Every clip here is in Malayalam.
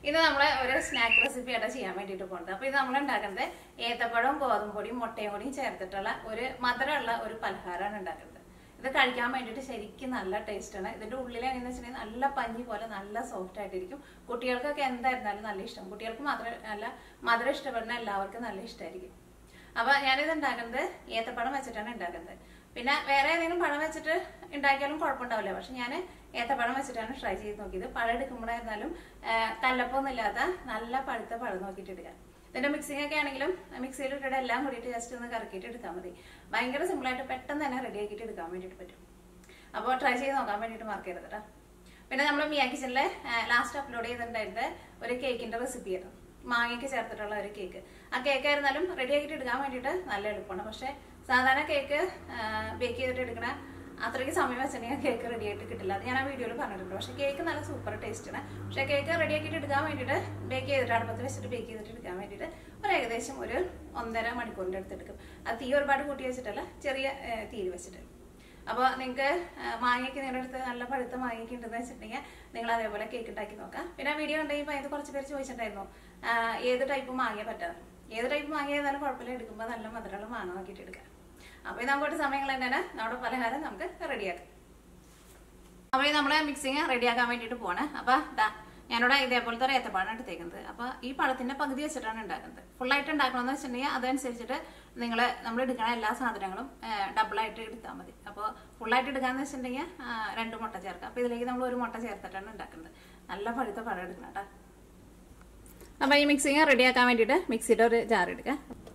ഇത് നമ്മളെ ഒരു സ്നാക്ക് റെസിപ്പി ആയിട്ട് ചെയ്യാൻ വേണ്ടിയിട്ട് പോകുന്നത് അപ്പൊ ഇത് നമ്മൾ ഉണ്ടാക്കുന്നത് ഏത്തപ്പഴവും ഗോതമ്പ് പൊടിയും മുട്ടയും കൂടിയും ചേർത്തിട്ടുള്ള ഒരു മധുരമുള്ള ഒരു പലഹാരമാണ് ഉണ്ടാക്കുന്നത് ഇത് കഴിക്കാൻ വേണ്ടിയിട്ട് ശരിക്കും നല്ല ടേസ്റ്റ് ആണ് ഇതിന്റെ ഉള്ളിൽ എങ്ങനെയാന്ന് വെച്ചിട്ടുണ്ടെങ്കിൽ നല്ല പഞ്ഞി പോലെ നല്ല സോഫ്റ്റ് ആയിട്ടിരിക്കും കുട്ടികൾക്കൊക്കെ എന്തായിരുന്നാലും നല്ല ഇഷ്ടം കുട്ടികൾക്ക് മാത്രം അല്ല മധുരം ഇഷ്ടപ്പെടുന്ന എല്ലാവർക്കും നല്ല ഇഷ്ടമായിരിക്കും അപ്പൊ ഞാനിത് ഉണ്ടാക്കുന്നത് ഏത്തപ്പഴം വെച്ചിട്ടാണ് ഉണ്ടാക്കുന്നത് പിന്നെ വേറെ ഏതെങ്കിലും പഴം വെച്ചിട്ട് ഉണ്ടാക്കിയാലും കുഴപ്പമുണ്ടാവില്ല പക്ഷെ ഞാൻ ഏത്തപ്പഴം വെച്ചിട്ടാണ് ട്രൈ ചെയ്ത് നോക്കിയത് പഴം എടുക്കുമ്പോഴായിരുന്നാലും കല്ലപ്പൊന്നും ഇല്ലാത്ത നല്ല പഴുത്ത പഴം നോക്കിയിട്ട് എടുക്കാം ഇതിന്റെ മിക്സിംഗ് ഒക്കെ ആണെങ്കിലും മിക്സിയിൽ ഇട്ടിട്ട് എല്ലാം കൂടിയിട്ട് ജസ്റ്റ് ഒന്ന് കറക്കിയിട്ട് എടുത്താൽ മതി ഭയങ്കര സിമ്പിൾ ആയിട്ട് പെട്ടെന്ന് തന്നെ റെഡി ആക്കിയിട്ട് എടുക്കാൻ വേണ്ടിയിട്ട് പറ്റും അപ്പോൾ ട്രൈ ചെയ്ത് നോക്കാൻ വേണ്ടിയിട്ട് മാർക്ക് ചെയ്തത് കേട്ടോ പിന്നെ നമ്മൾ മിയാ കിച്ചണിലെ ലാസ്റ്റ് അപ്ലോഡ് ചെയ്തിട്ടുണ്ടായിരുന്നത് ഒരു കേക്കിന്റെ റെസിപ്പി ആയിരുന്നു മാങ്ങയ്ക്ക് ചേർത്തിട്ടുള്ള ഒരു കേക്ക് ആ കേക്ക് ആയിരുന്നാലും റെഡി ആക്കിയിട്ട് എടുക്കാൻ വേണ്ടിയിട്ട് നല്ല എളുപ്പമാണ് പക്ഷെ സാധാരണ കേക്ക് ബേക്ക് ചെയ്തിട്ട് എടുക്കണ അത്രയ്ക്ക് സമയം വെച്ചിട്ടുണ്ടെങ്കിൽ കേക്ക് റെഡി ആയിട്ട് കിട്ടില്ല അത് ഞാൻ ആ വീഡിയോയിൽ പറഞ്ഞിട്ടുണ്ട് പക്ഷെ കേക്ക് നല്ല സൂപ്പർ ടേസ്റ്റ് ആണ് പക്ഷെ കേക്ക് റെഡി ആക്കിയിട്ട് എടുക്കാൻ വേണ്ടിയിട്ട് ബേക്ക് ചെയ്തിട്ട് അടുപ്പത്ത് വെച്ചിട്ട് ബേക്ക് ചെയ്തിട്ട് എടുക്കാൻ വേണ്ടിയിട്ട് ഒരു ഏകദേശം ഒരു ഒന്നര മണിക്കൂറിന്റെ അടുത്ത് എടുക്കും അത് തീ ഒരുപാട് കൂട്ടി വെച്ചിട്ടല്ല ചെറിയ തീയിൽ വെച്ചിട്ട് അപ്പോൾ നിങ്ങൾക്ക് മാങ്ങയ്ക്ക് നിങ്ങളുടെ അടുത്ത് നല്ല പഴുത്ത മാങ്ങയ്ക്ക് ഉണ്ടെന്ന് വെച്ചിട്ടുണ്ടെങ്കിൽ നിങ്ങൾ അതേപോലെ കേക്ക് ഉണ്ടാക്കി നോക്കാം പിന്നെ വീഡിയോ ഉണ്ടെങ്കിൽ അത് കുറച്ച് പേര് ചോദിച്ചിട്ടുണ്ടായിരുന്നു ആ, ഏത് ടൈപ്പ് മാങ്ങ പറ്റാതെ ഏത് ടൈപ്പ് മാങ്ങ ഏതായാലും കുഴപ്പമില്ല എടുക്കുമ്പോൾ നല്ല മധുരമുള്ള മാങ്ങ നോക്കിയിട്ട് എടുക്കാം അപ്പോൾ ഇത് നമുക്ക് സമയങ്ങൾ തന്നെ നമ്മുടെ പലഹാരം നമുക്ക് റെഡിയാക്കാം അപ്പോൾ ഈ നമ്മളെ മിക്സിങ് റെഡിയാക്കാൻ വേണ്ടിയിട്ട് പോവാണ് അപ്പോൾ ദാ ഞാനിവിടെ ഇതേപോലത്തെ ഒരു ഏത്തപ്പഴമാണ് എടുത്തേക്കുന്നത് അപ്പോൾ ഈ പഴത്തിന്റെ പകുതി വെച്ചിട്ടാണ് ഉണ്ടാക്കുന്നത് ഫുള്ളായിട്ട് ഉണ്ടാക്കണമെന്ന് വെച്ചിട്ടുണ്ടെങ്കിൽ അതനുസരിച്ചിട്ട് നിങ്ങൾ നമ്മൾ എടുക്കണ എല്ലാ സാധനങ്ങളും ഡബിളായിട്ട് എടുത്താൽ മതി അപ്പോൾ ഫുള്ളായിട്ട് എടുക്കാന്ന് വെച്ചിട്ടുണ്ടെങ്കിൽ ആ, രണ്ട് മുട്ട ചേർക്കാം അപ്പോൾ ഇതിലേക്ക് നമ്മൾ ഒരു മുട്ട ചേർത്തിട്ടാണ് ഉണ്ടാക്കുന്നത് നല്ല പഴുത്ത പഴം എടുക്കണം കേട്ടോ അപ്പോൾ ഈ മിക്സിങ് റെഡിയാക്കാൻ വേണ്ടിയിട്ട് മിക്സിയുടെ ഒരു ജാർ എടുക്കുക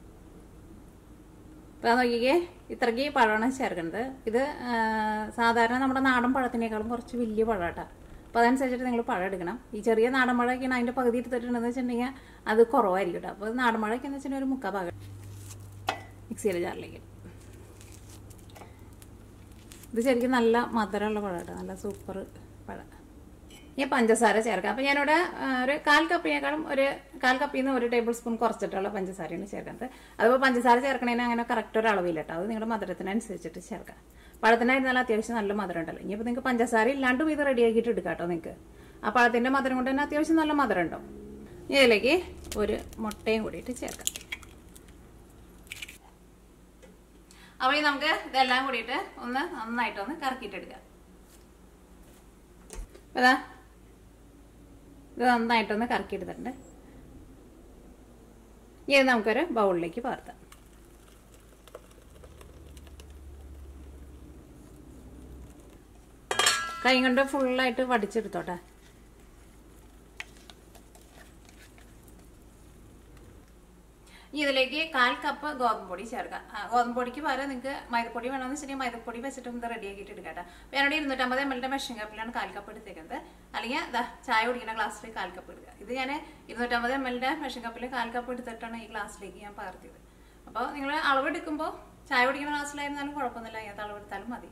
അപ്പോൾ നോക്കിക്കേ ഇത്രയ്ക്ക് പഴമാണ് ചേർക്കുന്നത് ഇത് ആ, സാധാരണ നമ്മുടെ നാടൻ പഴത്തിനേക്കാളും കുറച്ച് വലിയ പഴാട്ടാ അപ്പോൾ അതനുസരിച്ചിട്ട് നിങ്ങൾ പഴം എടുക്കണം ഈ ചെറിയ നാടൻ പഴമൊക്കെയാണ് അതിൻ്റെ പകുതി എടുത്തിട്ടുണ്ടെന്ന് വെച്ചിട്ടുണ്ടെങ്കിൽ അത് കുറവായിരിക്കും കേട്ടോ അപ്പോൾ നാടൻ പഴമൊക്കെ എന്ന് വെച്ചിട്ടുണ്ടെങ്കിൽ ഒരു മുക്കാൽ ഭാഗം മിക്സിയിലെ ജാറിലേക്ക് ഇടും. ഇത് ശരിക്കും നല്ല മധുരമുള്ള പഴം കേട്ടോ നല്ല സൂപ്പർ പഴം ഞാൻ പഞ്ചസാര ചേർക്കാം അപ്പം ഞാനിവിടെ ആ, ഒരു കാൽ കപ്പിനേക്കാളും ഒരു കാൽ കപ്പിൽ നിന്ന് ഒരു ടേബിൾ സ്പൂൺ കുറച്ചിട്ടുള്ള പഞ്ചസാരയാണ് ചേർക്കുന്നത് അതിപ്പോൾ പഞ്ചസാര ചേർക്കണതിന് അങ്ങനെ കറക്റ്റ് ഒരു അളവില്ല കേട്ടോ അത് നിങ്ങളുടെ മധുരത്തിനനുസരിച്ചിട്ട് ചേർക്കാം പഴത്തിനായിരുന്നാലും അത്യാവശ്യം നല്ല മധുരം ഉണ്ടല്ലോ ഇനിയിപ്പോൾ നിങ്ങൾക്ക് പഞ്ചസാര ഇല്ലാണ്ടും ഇത് റെഡിയാക്കിയിട്ട് എടുക്കാം കേട്ടോ നിങ്ങൾക്ക് ആ പഴത്തിൻ്റെ മധുരം കൊണ്ട് തന്നെ അത്യാവശ്യം നല്ല മധുരം ഉണ്ടാവും ഇനി ഇതിലേക്ക് ഒരു മുട്ടയും കൂടിയിട്ട് ചേർക്കാം അപ്പോൾ ഇനി നമുക്ക് ഇതെല്ലാം കൂടിയിട്ട് ഒന്ന് നന്നായിട്ടൊന്ന് കറക്കിയിട്ടെടുക്കാം അപ്പോൾ ഇതാ ഇത് നന്നായിട്ടൊന്ന് കറക്കിയെടുത്തിട്ടുണ്ട് ഇനി ഇത് നമുക്കൊരു ബൗളിലേക്ക് പകർത്താം കൈ കൊണ്ട് ഫുള്ളായിട്ട് വടിച്ചെടുത്തോട്ടെ ഇനി ഇതിലേക്ക് കാൽ കപ്പ് ഗോതമ്പ് പൊടി ചേർക്കാം ആ, ഗോതമ്പ് പൊടിക്ക് പകരം നിങ്ങൾക്ക് മൈദപ്പൊടി വേണമെന്ന് വെച്ചിട്ടുണ്ടെങ്കിൽ മൈദപ്പൊടി വെച്ചിട്ട് ഇത് റെഡി ആക്കിയിട്ട് എടുക്കാം അപ്പോൾ ഞാനിവിടെ ഇരുന്നൂറ്റമ്പത് എം എല്ലിന്റെ മെഷീൻ കപ്പിലാണ് കാൽ കപ്പ് എടുത്തേക്കുന്നത് അല്ലെങ്കിൽ ദാ ചായ കുടിക്കുന്ന ഗ്ലാസ്സിൽ കാൽ കപ്പ് എടുക്കുക ഇത് ഞാൻ ഇരുന്നൂറ്റമ്പത് എം എല്ലിന്റെ മെഷീൻ കപ്പിൽ കാൽ കപ്പ് എടുത്തിട്ടാണ് ഈ ഗ്ലാസ്സിലേക്ക് ഞാൻ പകർത്തിയത് അപ്പോൾ നിങ്ങൾ അളവെടുക്കുമ്പോൾ ചായ കുടിക്കുന്ന ഗ്ലാസ്സിലായിരുന്നാലും കുഴപ്പമൊന്നുമില്ല അതിനകത്ത് അളവെടുത്താലും മതി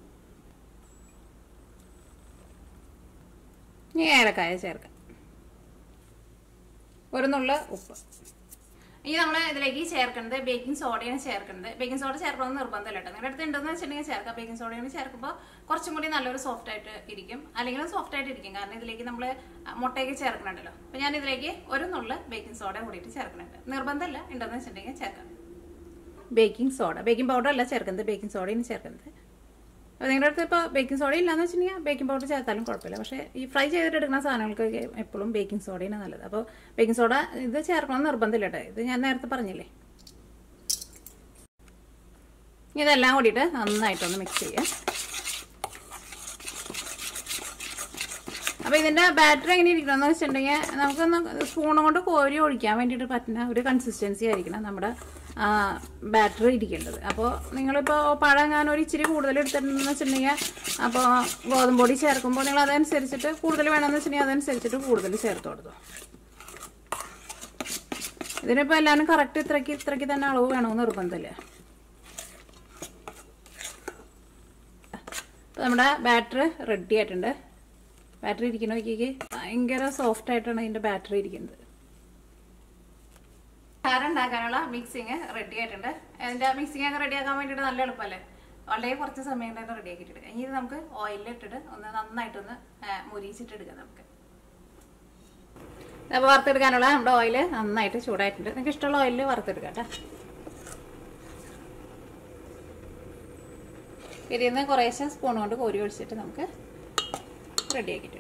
ഇനി ഏലക്കായ ചേർക്കാം ഒരു നുള്ള ഉപ്പ് ഇനി നമ്മൾ ഇതിലേക്ക് ചേർക്കുന്നത് ബേക്കിംഗ് സോഡയാണ് ചേർക്കുന്നത് ബേക്കിംഗ് സോഡ ചേർക്കണമെന്ന് നിർബന്ധമില്ല കേട്ടോ നിങ്ങളുടെ അടുത്ത് ഉണ്ടെന്ന് വെച്ചിട്ടുണ്ടെങ്കിൽ ചേർക്കാം ബേക്കിംഗ് സോഡയാണ് ചേർക്കുമ്പോൾ കുറച്ചും കൂടി നല്ലൊരു സോഫ്റ്റ് ആയിട്ട് ഇരിക്കും അല്ലെങ്കിൽ സോഫ്റ്റ് ആയിട്ട് ഇരിക്കും കാരണം ഇതിലേക്ക് നമ്മൾ മുട്ടയൊക്കെ ചേർക്കണുണ്ടല്ലോ അപ്പം ഞാൻ ഇതിലേക്ക് ഒരു നുള്ള ബേക്കിംഗ് സോഡ കൂടിയിട്ട് ചേർക്കുന്നുണ്ട് നിർബന്ധമില്ല ഉണ്ടെന്ന് വെച്ചിട്ടുണ്ടെങ്കിൽ ചേർക്കാം ബേക്കിംഗ് സോഡ ബേക്കിംഗ് പൗഡർ അല്ല ചേർക്കുന്നത് ബേക്കിംഗ് സോഡയാണ് ചേർക്കുന്നത് അപ്പോൾ നിങ്ങളുടെ അടുത്ത് ഇപ്പോൾ ബേക്കിംഗ് സോഡ ഇല്ലാന്ന് വെച്ചിട്ടുണ്ടെങ്കിൽ ബേക്കിംഗ് പൗഡർ ചേർത്താലും കുഴപ്പമില്ല പക്ഷേ ഈ ഫ്രൈ ചെയ്തിട്ട് എടുക്കുന്ന സാധനങ്ങൾക്ക് എപ്പോഴും ബേക്കിംഗ് സോഡയാണ് നല്ലത് അപ്പോൾ ബേക്കിംഗ് സോഡ ഇത് ചേർക്കണം നിർബന്ധമില്ല കേട്ടോ ഇത് ഞാൻ നേരത്തെ പറഞ്ഞില്ലേ ഇനി ഇതെല്ലാം കൂടിയിട്ട് നന്നായിട്ടൊന്ന് മിക്സ് ചെയ്യാം അപ്പോൾ ഇതിൻ്റെ ബാറ്ററി എങ്ങനെ ഇരിക്കണമെന്ന് വെച്ചിട്ടുണ്ടെങ്കിൽ നമുക്കൊന്ന് സ്പൂൺ കൊണ്ട് കോരി ഒഴിക്കാൻ വേണ്ടിയിട്ട് പറ്റുന്ന ഒരു കൺസിസ്റ്റൻസി ആയിരിക്കണം നമ്മുടെ ബാറ്ററി ഇരിക്കേണ്ടത് അപ്പോൾ നിങ്ങളിപ്പോൾ പഴം ഞാൻ ഒരു ഇച്ചിരി കൂടുതൽ എടുത്തിട്ടുണ്ടെന്ന് വെച്ചിട്ടുണ്ടെങ്കിൽ അപ്പോൾ ഗോതമ്പ് പൊടി ചേർക്കുമ്പോൾ നിങ്ങൾ അതനുസരിച്ചിട്ട് കൂടുതൽ വേണമെന്ന് വെച്ചിട്ടുണ്ടെങ്കിൽ അതനുസരിച്ചിട്ട് കൂടുതൽ ചേർത്ത് കൊടുത്തു ഇതിനിപ്പോൾ എല്ലാവരും കറക്റ്റ് ഇത്രയ്ക്ക് ഇത്രയ്ക്ക് തന്നെ അളവ് വേണമെന്ന് നിർബന്ധമില്ല അപ്പോൾ നമ്മുടെ ബാറ്ററി റെഡി ആയിട്ടുണ്ട് ബാറ്ററി ഇരിക്കുന്ന നോക്കിയേക്ക് ഭയങ്കര സോഫ്റ്റ് ആയിട്ടാണ് ഇതിൻ്റെ ബാറ്ററി ഇരിക്കുന്നത് കാരം ഉണ്ടാക്കാനുള്ള മിക്സിങ് റെഡി ആയിട്ടുണ്ട് അതിന്റെ മിക്സിങ് ഒക്കെ റെഡി ആക്കാൻ വേണ്ടിയിട്ട് നല്ല എളുപ്പമല്ലേ വളരെ കുറച്ച് സമയം തന്നെ റെഡി ആക്കിയിട്ട് എടുക്കാം ഇനി ഇത് നമുക്ക് ഓയിലിൽ ഇട്ടിട്ട് ഒന്ന് നന്നായിട്ടൊന്ന് ആ, മുരിച്ചിട്ട് എടുക്കാം നമുക്ക് അപ്പോൾ വറുത്തെടുക്കാനുള്ള നമ്മുടെ ഓയിൽ നന്നായിട്ട് ചൂടായിട്ടുണ്ട് നിങ്ങൾക്ക് ഇഷ്ടമുള്ള ഓയിലിൽ വറുത്തെടുക്കാം കേട്ടോ ഇതിൽ നിന്ന് കുറേശ്ശെ സ്പൂൺ കൊണ്ട് കോരി ഒഴിച്ചിട്ട് നമുക്ക് റെഡിയാക്കിയിട്ടുണ്ട്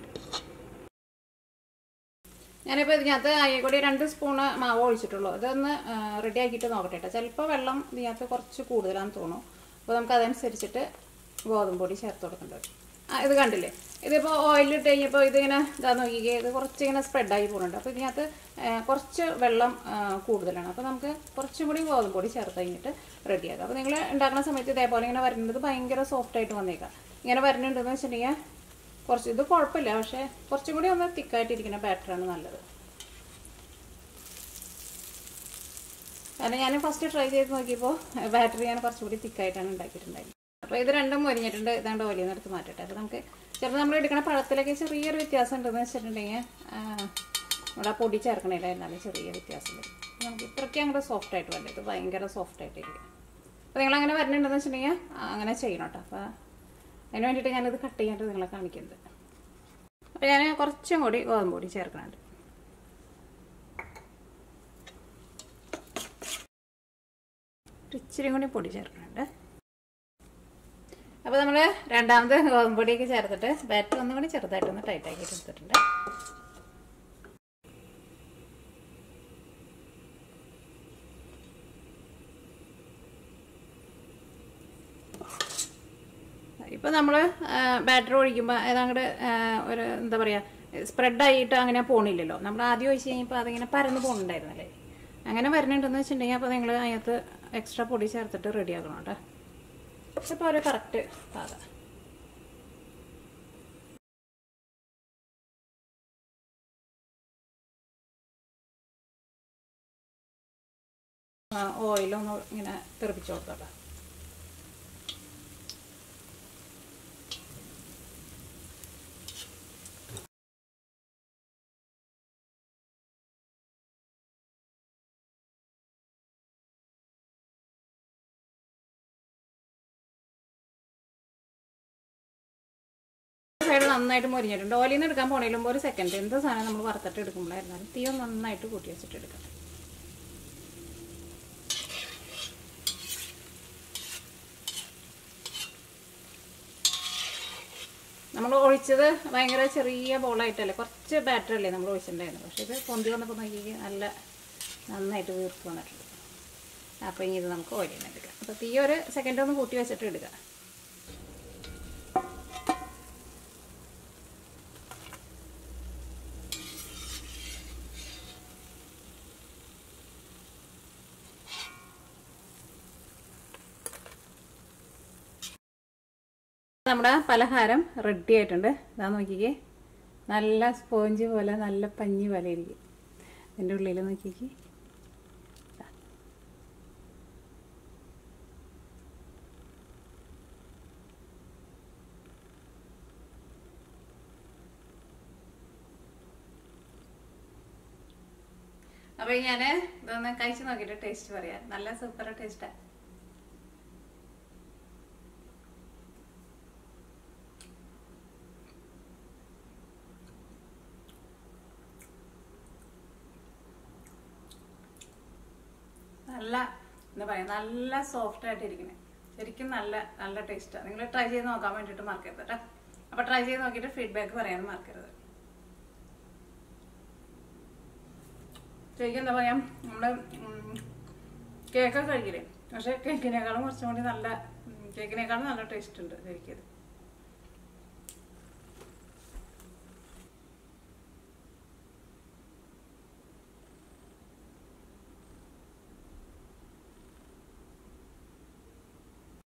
ഞാനിപ്പോൾ ഇതിനകത്ത് അയ്യക്കൂടി രണ്ട് സ്പൂണ് മാവ് ഒഴിച്ചിട്ടുള്ളൂ ഇതൊന്ന് റെഡി ആക്കിയിട്ട് നോക്കട്ടെ കേട്ടോ ചിലപ്പോൾ വെള്ളം ഇതിനകത്ത് കുറച്ച് കൂടുതലാണെന്ന് തോന്നും അപ്പോൾ നമുക്ക് അതനുസരിച്ചിട്ട് ഗോതമ്പ് പൊടി ചേർത്ത് കൊടുക്കേണ്ടത് ആ ഇത് കണ്ടില്ലേ ഇതിപ്പോൾ ഓയിലിട്ട് കഴിഞ്ഞപ്പോൾ ഇതിങ്ങനെ ഇതാ നോക്കിക്കേ ഇത് കുറച്ച് ഇങ്ങനെ സ്പ്രെഡായി പോകുന്നുണ്ട് അപ്പോൾ ഇതിനകത്ത് ആ, കുറച്ച് വെള്ളം ആ, കൂടുതലാണ് അപ്പോൾ നമുക്ക് കുറച്ചും കൂടി ഗോതമ്പ് പൊടി ചേർത്ത് കഴിഞ്ഞിട്ട് റെഡിയാക്കാം അപ്പോൾ നിങ്ങൾ ഉണ്ടാക്കുന്ന സമയത്ത് ഇതേപോലെ ഇങ്ങനെ വരുന്നത് ഭയങ്കര സോഫ്റ്റ് ആയിട്ട് വന്നേക്കാം ഇങ്ങനെ വരുന്നുണ്ടെന്ന് വെച്ചിട്ടുണ്ടെങ്കിൽ കുറച്ച് ഇത് കുഴപ്പമില്ല പക്ഷേ കുറച്ചും കൂടി ഒന്ന് തിക്കായിട്ടിരിക്കുന്ന ബാറ്ററാണ് നല്ലത് കാരണം ഞാൻ ഫസ്റ്റ് ട്രൈ ചെയ്ത് നോക്കിയപ്പോൾ ബാറ്ററി ഞാൻ കുറച്ചുകൂടി തിക്കായിട്ടാണ് ഉണ്ടാക്കിയിട്ടുണ്ടായിരുന്നത് അപ്പോൾ ഇത് രണ്ടും മൊരിഞ്ഞിട്ടുണ്ട് ഇതാണ്ട് വലിയ എടുത്ത് മാറ്റട്ടെ അപ്പോൾ നമുക്ക് ചിലപ്പോൾ നമ്മൾ എടുക്കുന്ന പഴത്തിലൊക്കെ ചെറിയൊരു വ്യത്യാസം ഉണ്ടെന്ന് വെച്ചിട്ടുണ്ടെങ്കിൽ ആ, നമ്മുടെ ആ പൊടി ചേർക്കണില്ല എന്നാലും ചെറിയ വ്യത്യാസം വരും നമുക്ക് ഇത്രയ്ക്ക് അങ്ങോട്ട് സോഫ്റ്റ് ആയിട്ട് വേണ്ട ഇത് ഭയങ്കര സോഫ്റ്റ് ആയിട്ടിരിക്കും അപ്പോൾ നിങ്ങൾ അങ്ങനെ വരുന്നുണ്ടെന്ന് വെച്ചിട്ടുണ്ടെങ്കിൽ ആ, അങ്ങനെ ചെയ്യണം കേട്ടോ അപ്പോൾ അതിന് വേണ്ടിയിട്ട് ഞാനിത് കട്ട് ചെയ്യാനായിട്ട് നിങ്ങളെ കാണിക്കുന്നത് അപ്പോൾ ഞാൻ കുറച്ചും കൂടി ഗോതമ്പ് പൊടി ചേർക്കണുണ്ട് ഒരു ഇച്ചിരി കൂടി പൊടി ചേർക്കണുണ്ട് അപ്പോൾ നമ്മൾ രണ്ടാമത് ഗോതമ്പ് പൊടിയൊക്കെ ചേർത്തിട്ട് ബാറ്റർ ഒന്നും കൂടി ചെറുതായിട്ടൊന്ന് ടൈറ്റ് ആക്കിയിട്ട് എടുത്തിട്ടുണ്ട് ഇപ്പോൾ നമ്മൾ ബാറ്റർ ഒഴിക്കുമ്പോൾ അതങ്ങോട്ട് ഒരു എന്താ പറയുക സ്പ്രെഡായിട്ട് അങ്ങനെ പോണില്ലല്ലോ നമ്മൾ ആദ്യം ഒഴിച്ച് കഴിഞ്ഞപ്പോൾ അതിങ്ങനെ പരന്ന് പോകുന്നുണ്ടായിരുന്നല്ലേ അങ്ങനെ വരുന്നുണ്ടെന്ന് വെച്ചിട്ടുണ്ടെങ്കിൽ അപ്പോൾ നിങ്ങൾ അതിനകത്ത് എക്സ്ട്രാ പൊടി ചേർത്തിട്ട് റെഡി ആക്കണം കേട്ടോ ഇപ്പോൾ ഒരു കറക്റ്റ് പാകം ഓയിലൊന്ന് ഇങ്ങനെ തെറിപ്പിച്ച് കൊടുത്തോട്ടെ സൈഡ് നന്നായിട്ട് മൊരിഞ്ഞിട്ടുണ്ട് ഓലിൽ നിന്ന് എടുക്കാൻ പോണേലും ഒരു സെക്കൻഡ് എന്ത് സാധനം നമ്മൾ വറുത്തിട്ട് എടുക്കുമ്പോഴായിരുന്നാലും തീ ഒന്ന് നന്നായിട്ട് കൂട്ടി വെച്ചിട്ട് എടുക്കാം നമ്മൾ ഒഴിച്ചത് ഭയങ്കര ചെറിയ ബോളായിട്ടല്ലേ കുറച്ച് ബാറ്റർ അല്ലേ നമ്മൾ ഒഴിച്ചിട്ടുണ്ടായിരുന്നു പക്ഷേ ഇത് പൊന്തി വന്നപ്പോൾ നോക്കി നല്ല നന്നായിട്ട് വീർത്ത് വന്നിട്ടുണ്ട് അപ്പോൾ ഇനി ഇത് നമുക്ക് ഓയിൽ എടുക്കാം അപ്പോൾ തീ ഒരു സെക്കൻഡ് ഒന്ന് കൂട്ടി വെച്ചിട്ട് എടുക്കാം നമ്മുടെ പലഹാരം റെഡി ആയിട്ടുണ്ട് ഇതാ നോക്കിക്കേ നല്ല സ്പോഞ്ച് പോലെ നല്ല പഞ്ഞി പോലെ ഇരിക്കും എൻ്റെ ഉള്ളിൽ നോക്കിക്കേ ദാ. അപ്പൊ ഞാൻ ഇതൊന്ന് കഴിച്ചു നോക്കിയിട്ട് ടേസ്റ്റ് പറയാം നല്ല സൂപ്പർ ടേസ്റ്റാ നല്ല എന്താ പറയാ നല്ല സോഫ്റ്റ് ആയിട്ട് ഇരിക്കുന്നത് ശരിക്കും നല്ല നല്ല ടേസ്റ്റാണ് നിങ്ങൾ ട്രൈ ചെയ്ത് നോക്കാൻ വേണ്ടിയിട്ട് മറക്കരുത് കേട്ടോ അപ്പൊ ട്രൈ ചെയ്ത് നോക്കിയിട്ട് ഫീഡ്ബാക്ക് പറയാൻ മറക്കരുത് ശരിക്കും എന്താ പറയാ നമ്മള് കേക്കൊക്കെ കഴിക്കില്ലേ പക്ഷെ കേക്കിനേക്കാളും കുറച്ചും കൂടി നല്ല ഉം, കേക്കിനേക്കാളും നല്ല ടേസ്റ്റ് ഉണ്ട് ശരിക്കും ഇത്.